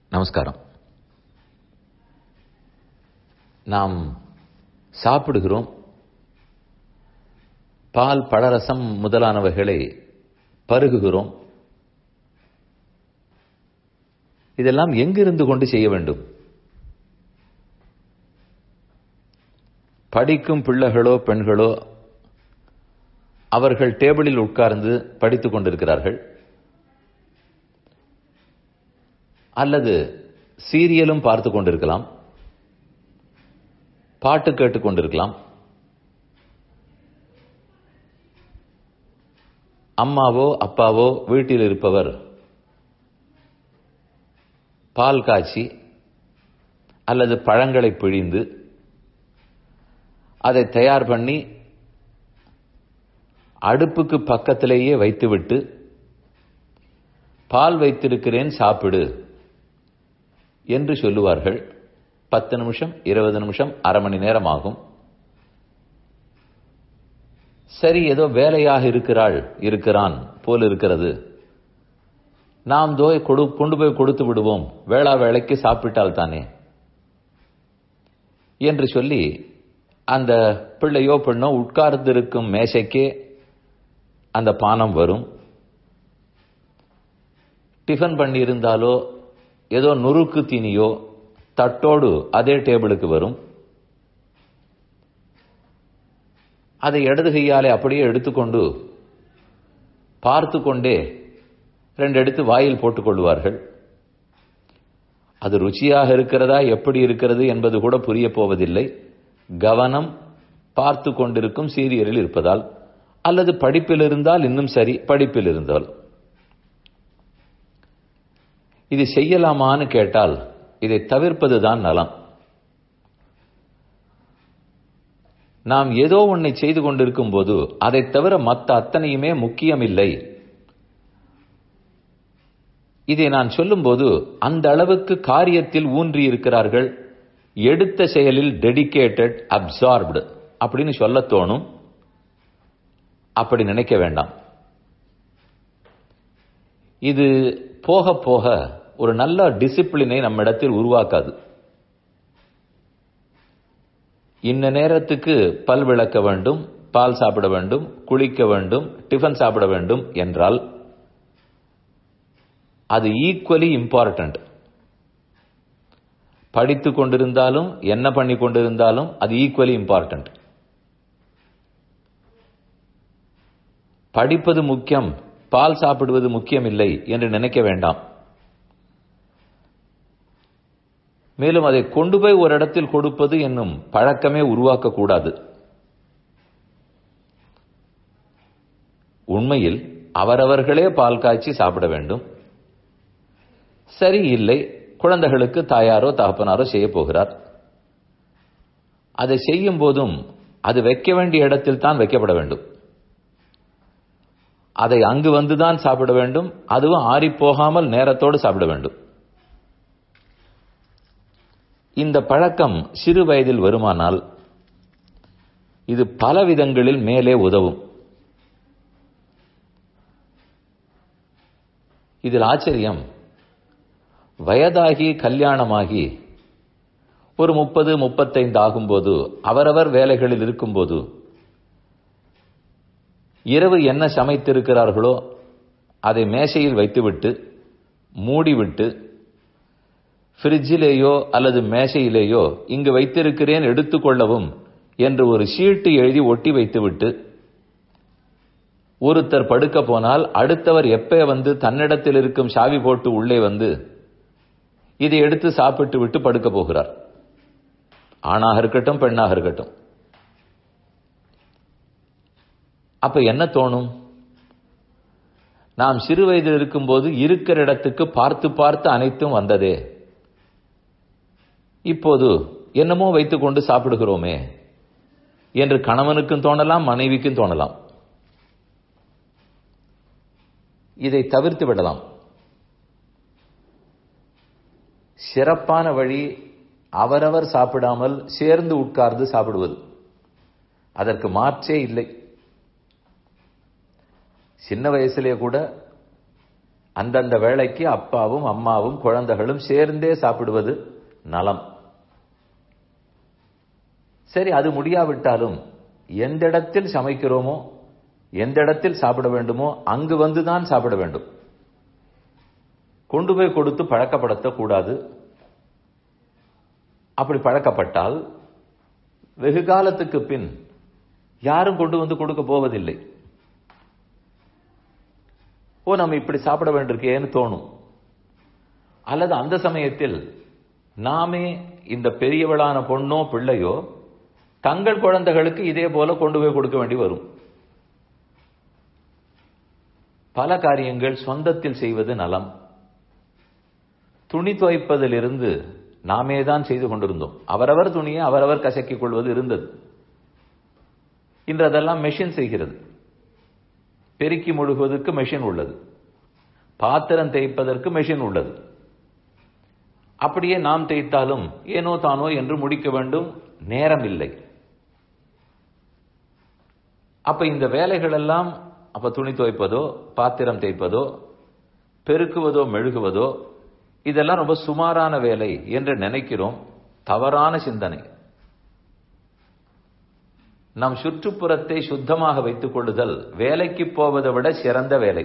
நமஸ்காரம் நாம் சாப்பிடுகிறோம் பால் பழரசம் முதலானவைகளை பருகுகிறோம் இதெல்லாம் எங்கிருந்து கொண்டு செய்ய வேண்டும் படிக்கும் பிள்ளைகளோ பெண்களோ அவர்கள் டேபிளில் உட்கார்ந்து படித்துக் கொண்டிருக்கிறார்கள் அல்லது சீரியலும் பார்த்து கொண்டிருக்கலாம் பாட்டு கேட்டுக் கொண்டிருக்கலாம் அம்மாவோ அப்பாவோ வீட்டில் இருப்பவர் பால் காய்ச்சி அல்லது பழங்களை பிழிந்து அதை தயார் பண்ணி அடுப்புக்கு பக்கத்திலேயே வைத்துவிட்டு பால் வைத்திருக்கிறேன் சாப்பிடு என்று சொல்லுவார்கள் பத்து நிமிஷம் இருபது நிமிஷம் அரை மணி நேரம் ஆகும் சரி ஏதோ வேலையாக இருக்கிறாள் இருக்கிறான் போல் இருக்கிறது நாம் தோய் கொடு கொண்டு போய் கொடுத்து விடுவோம் வேளா வேலைக்கு சாப்பிட்டால் தானே என்று சொல்லி அந்த பிள்ளையோ பெண்ணோ உட்கார்ந்திருக்கும் மேசைக்கே அந்த பானம் வரும் டிஃபன் பண்ணியிருந்தாலோ ஏதோ நுறுக்கு தீனியோ தட்டோடு அதே டேபிளுக்கு வரும் அதை இடது கையாலே அப்படியே எடுத்துக்கொண்டு பார்த்து கொண்டே ரெண்டு எடுத்து வாயில் போட்டுக் கொள்வார்கள் அது ருச்சியாக இருக்கிறதா எப்படி இருக்கிறது என்பது கூட புரிய போவதில்லை கவனம் பார்த்து கொண்டிருக்கும் சீரியலில் இருப்பதால் அல்லது படிப்பில் இருந்தால் இன்னும் சரி படிப்பில் இருந்தால் இது செய்யலாமான்னு கேட்டால் இதை தவிர்ப்பதுதான் நலம் நாம் ஏதோ ஒன்றை செய்து கொண்டிருக்கும் போது அதை தவிர மற்ற அத்தனையுமே முக்கியமில்லை இதை நான் சொல்லும்போது அந்த அளவுக்கு காரியத்தில் ஊன்றி இருக்கிறார்கள் எடுத்த செயலில் டெடிக்கேட்டட் அப்சார்ப்டு அப்படின்னு சொல்ல தோணும் அப்படி நினைக்க வேண்டாம் இது போக போக ஒரு நல்ல டிசிப்ளினை நம்மிடத்தில் உருவாக்காது இன்ன நேரத்துக்கு பல் விளக்க வேண்டும் பால் சாப்பிட வேண்டும் குளிக்க வேண்டும் டிஃபன் சாப்பிட வேண்டும் என்றால் அது ஈக்குவலி இம்பார்ட்டன்ட் படித்து கொண்டிருந்தாலும் என்ன பண்ணி கொண்டிருந்தாலும் அது ஈக்குவலி இம்பார்ட்டன்ட் படிப்பது முக்கியம் பால் சாப்பிடுவது முக்கியம் இல்லை என்று நினைக்க வேண்டாம் மேலும் அதை கொண்டு போய் ஒரு இடத்தில் கொடுப்பது என்னும் பழக்கமே உருவாக்கக்கூடாது உண்மையில் அவரவர்களே பால் காய்ச்சி சாப்பிட வேண்டும் சரி இல்லை குழந்தைகளுக்கு தாயாரோ தகப்பனாரோ செய்ய போகிறார் அதை செய்யும் போதும் அது வைக்க வேண்டிய இடத்தில் தான் வைக்கப்பட வேண்டும் அதை அங்கு வந்துதான் சாப்பிட வேண்டும் அதுவும் ஆறி போகாமல் நேரத்தோடு சாப்பிட வேண்டும் இந்த பழக்கம் சிறு வயதில் வருமானால் இது பல விதங்களில் மேலே உதவும் இதில் ஆச்சரியம் வயதாகி கல்யாணமாகி ஒரு முப்பது முப்பத்தைந்து ஆகும்போது அவரவர் வேலைகளில் இருக்கும்போது இரவு என்ன சமைத்திருக்கிறார்களோ அதை மேசையில் வைத்துவிட்டு மூடிவிட்டு ஃப்ரிட்ஜிலேயோ அல்லது மேசையிலேயோ இங்கு வைத்திருக்கிறேன் எடுத்துக்கொள்ளவும் என்று ஒரு ஷீட்டு எழுதி ஒட்டி வைத்துவிட்டு ஒருத்தர் படுக்க போனால் அடுத்தவர் எப்ப வந்து தன்னிடத்தில் இருக்கும் சாவி போட்டு உள்ளே வந்து இதை எடுத்து சாப்பிட்டு விட்டு படுக்க போகிறார் ஆணாக இருக்கட்டும் பெண்ணாக இருக்கட்டும் அப்ப என்ன தோணும் நாம் சிறு வயதில் இருக்கும்போது இருக்கிற இடத்துக்கு பார்த்து பார்த்து அனைத்தும் வந்ததே இப்போது என்னமோ வைத்துக்கொண்டு சாப்பிடுகிறோமே என்று கணவனுக்கும் தோணலாம் மனைவிக்கும் தோணலாம் இதை தவிர்த்து விடலாம் சிறப்பான வழி அவரவர் சாப்பிடாமல் சேர்ந்து உட்கார்ந்து சாப்பிடுவது அதற்கு மாற்றே இல்லை சின்ன வயசுலேயே கூட அந்தந்த வேளைக்கு அப்பாவும் அம்மாவும் குழந்தைகளும் சேர்ந்தே சாப்பிடுவது நலம் சரி அது முடியாவிட்டாலும் எந்த இடத்தில் சமைக்கிறோமோ எந்த இடத்தில் சாப்பிட வேண்டுமோ அங்கு வந்துதான் சாப்பிட வேண்டும் கொண்டு போய் கொடுத்து பழக்கப்படுத்தக்கூடாது அப்படி பழக்கப்பட்டால் வெகு காலத்துக்கு பின் யாரும் கொண்டு வந்து கொடுக்க போவதில்லை ஓ நம்ம இப்படி சாப்பிட வேண்டியிருக்கேன்னு தோணும் அல்லது அந்த சமயத்தில் நாமே இந்த பெரியவளான பொண்ணோ பிள்ளையோ தங்கள் குழந்தைகளுக்கு இதே போல கொண்டு போய் கொடுக்க வேண்டி வரும் பல காரியங்கள் சொந்தத்தில் செய்வது நலம் துணி துவைப்பதிலிருந்து நாமே தான் செய்து கொண்டிருந்தோம் அவரவர் துணியை அவரவர் கசக்கிக் கொள்வது இருந்தது இன்று அதெல்லாம் மெஷின் செய்கிறது பெருக்கி முழுகுவதற்கு மெஷின் உள்ளது பாத்திரம் தேய்ப்பதற்கு மெஷின் உள்ளது அப்படியே நாம் தேய்த்தாலும் ஏனோ தானோ என்று முடிக்க வேண்டும் நேரம் இல்லை அப்ப இந்த வேலைகள் எல்லாம் அப்ப துணி துவைப்பதோ பாத்திரம் தேய்ப்பதோ பெருக்குவதோ மெழுகுவதோ இதெல்லாம் ரொம்ப சுமாரான வேலை என்று நினைக்கிறோம் தவறான சிந்தனை நம் சுற்றுப்புறத்தை சுத்தமாக வைத்துக் கொள்ளுதல் வேலைக்கு போவதை விட சிறந்த வேலை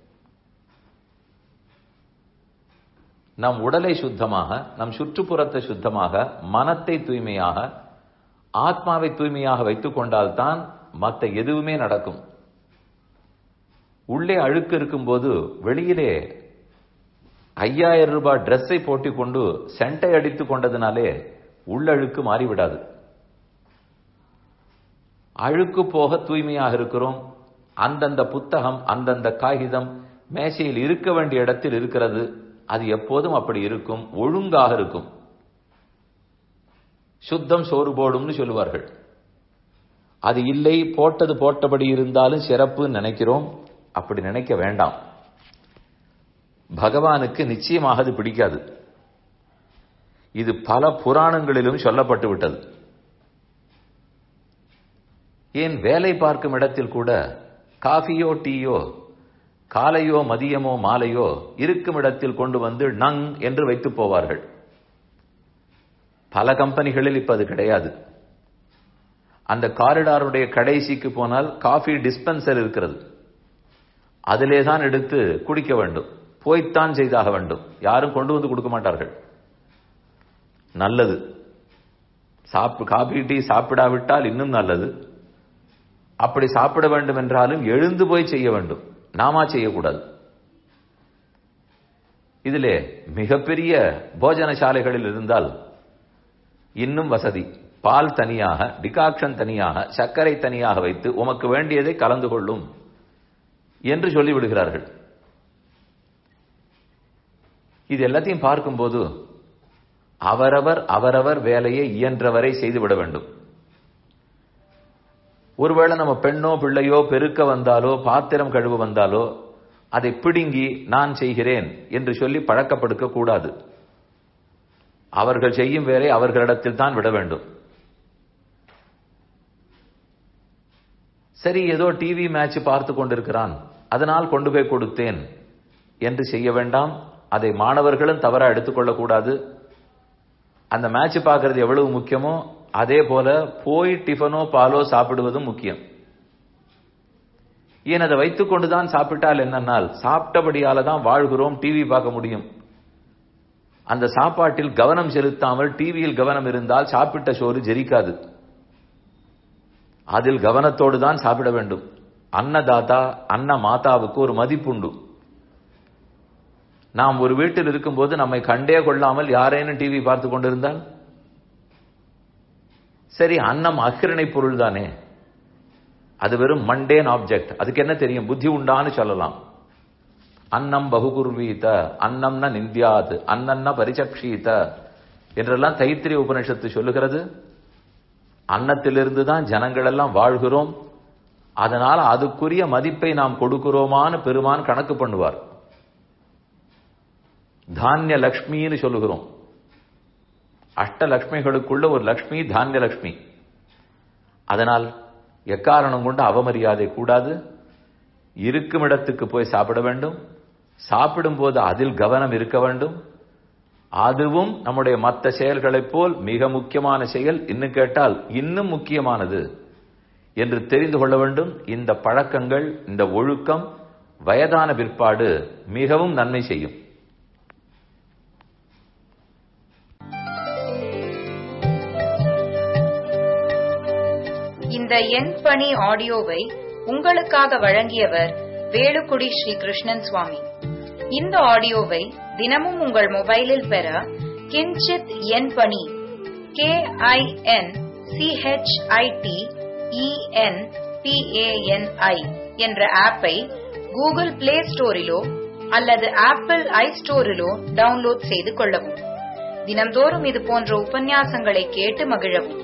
நம் உடலை சுத்தமாக நம் சுற்றுப்புறத்தை சுத்தமாக மனத்தை தூய்மையாக ஆத்மாவை தூய்மையாக வைத்துக் கொண்டால்தான் மற்ற எதுவுமே நடக்கும் உள்ளே அழுக்கு இருக்கும்போது வெளியிலே ஐயாயிரம் ரூபாய் ட்ரெஸ்ஸை போட்டிக் கொண்டு சென்டை அடித்துக் கொண்டதுனாலே உள்ளழுக்கு மாறிவிடாது அழுக்கு போக தூய்மையாக இருக்கிறோம் அந்தந்த புத்தகம் அந்தந்த காகிதம் மேசையில் இருக்க வேண்டிய இடத்தில் இருக்கிறது அது எப்போதும் அப்படி இருக்கும் ஒழுங்காக இருக்கும் சுத்தம் சோறு போடும்னு சொல்லுவார்கள் அது இல்லை போட்டது போட்டபடி இருந்தாலும் சிறப்பு நினைக்கிறோம் அப்படி நினைக்க வேண்டாம் பகவானுக்கு நிச்சயமாக அது பிடிக்காது இது பல புராணங்களிலும் சொல்லப்பட்டு விட்டது ஏன் வேலை பார்க்கும் இடத்தில் கூட காஃபியோ டீயோ காலையோ மதியமோ மாலையோ இருக்கும் இடத்தில் கொண்டு வந்து நங் என்று வைத்து போவார்கள் பல கம்பெனிகளில் இப்ப அது கிடையாது அந்த காரிடாருடைய கடைசிக்கு போனால் காஃபி டிஸ்பென்சர் இருக்கிறது அதிலே தான் எடுத்து குடிக்க வேண்டும் போய்த்தான் செய்தாக வேண்டும் யாரும் கொண்டு வந்து கொடுக்க மாட்டார்கள் நல்லது சாப்பு காபி டீ சாப்பிடாவிட்டால் இன்னும் நல்லது அப்படி சாப்பிட வேண்டும் என்றாலும் எழுந்து போய் செய்ய வேண்டும் நாமா செய்யக்கூடாது இதிலே மிகப்பெரிய போஜன சாலைகளில் இருந்தால் இன்னும் வசதி பால் தனியாக டிகாக்ஷன் தனியாக சர்க்கரை தனியாக வைத்து உமக்கு வேண்டியதை கலந்து கொள்ளும் என்று சொல்லிவிடுகிறார்கள் இது எல்லாத்தையும் பார்க்கும்போது அவரவர் அவரவர் வேலையை இயன்றவரை செய்துவிட வேண்டும் ஒருவேளை நம்ம பெண்ணோ பிள்ளையோ பெருக்க வந்தாலோ பாத்திரம் கழுவ வந்தாலோ அதை பிடுங்கி நான் செய்கிறேன் என்று சொல்லி பழக்கப்படுத்த கூடாது அவர்கள் செய்யும் வேலை அவர்களிடத்தில் தான் விட வேண்டும் சரி ஏதோ டிவி மேட்ச் பார்த்து கொண்டிருக்கிறான் அதனால் கொண்டு போய் கொடுத்தேன் என்று செய்ய வேண்டாம் அதை மாணவர்களும் தவறா எடுத்துக்கொள்ளக்கூடாது அந்த மேட்ச் பார்க்கறது எவ்வளவு முக்கியமோ அதே போல போய் டிஃபனோ பாலோ சாப்பிடுவதும் முக்கியம் ஏன் அதை வைத்துக் கொண்டுதான் சாப்பிட்டால் என்னன்னால் சாப்பிட்டபடியால தான் வாழ்கிறோம் டிவி பார்க்க முடியும் அந்த சாப்பாட்டில் கவனம் செலுத்தாமல் டிவியில் கவனம் இருந்தால் சாப்பிட்ட சோறு ஜெரிக்காது அதில் கவனத்தோடு தான் சாப்பிட வேண்டும் அன்னதாதா அன்ன மாதாவுக்கு ஒரு மதிப்புண்டு நாம் ஒரு வீட்டில் இருக்கும்போது நம்மை கண்டே கொள்ளாமல் யாரேனும் டிவி பார்த்து கொண்டிருந்தால் சரி அன்னம் அக்கிரணை பொருள் தானே அது வெறும் மண்டேன் ஆப்ஜெக்ட் அதுக்கு என்ன தெரியும் புத்தி உண்டான்னு சொல்லலாம் அன்னம் பகுகுர்வீத அன்னம்ன நிந்தியாது அன்னன்ன பரிசக்ஷீத என்றெல்லாம் தைத்திரிய உபனிஷத்து சொல்லுகிறது அன்னத்திலிருந்து தான் ஜனங்கள் எல்லாம் வாழ்கிறோம் அதனால் அதுக்குரிய மதிப்பை நாம் கொடுக்கிறோமான்னு பெருமான் கணக்கு பண்ணுவார் தானிய லக்ஷ்மின்னு சொல்லுகிறோம் அஷ்டலக்ஷ்மிகளுக்குள்ள ஒரு லக்ஷ்மி தானிய லக்ஷ்மி அதனால் எக்காரணம் கொண்டு அவமரியாதை கூடாது இருக்கும் இடத்துக்கு போய் சாப்பிட வேண்டும் சாப்பிடும்போது அதில் கவனம் இருக்க வேண்டும் அதுவும் நம்முடைய மற்ற செயல்களைப் போல் மிக முக்கியமான செயல் இன்னும் கேட்டால் இன்னும் முக்கியமானது என்று தெரிந்து கொள்ள வேண்டும் இந்த பழக்கங்கள் இந்த ஒழுக்கம் வயதான பிற்பாடு மிகவும் நன்மை செய்யும் இந்த எண் பணி ஆடியோவை உங்களுக்காக வழங்கியவர் வேலுக்குடி ஸ்ரீ கிருஷ்ணன் சுவாமி இந்த ஆடியோவை தினமும் உங்கள் மொபைலில் பெற கிஞ்சித் எண் பணி கே ஐ என் சிஹெச்ஐடி இஎன் பிஏஎன்ஐ என்ற ஆப்பை கூகுள் பிளே ஸ்டோரிலோ அல்லது ஆப்பிள் ஐ ஸ்டோரிலோ டவுன்லோட் செய்து கொள்ளவும் தினம்தோறும் இது போன்ற உபன்யாசங்களை கேட்டு மகிழவும்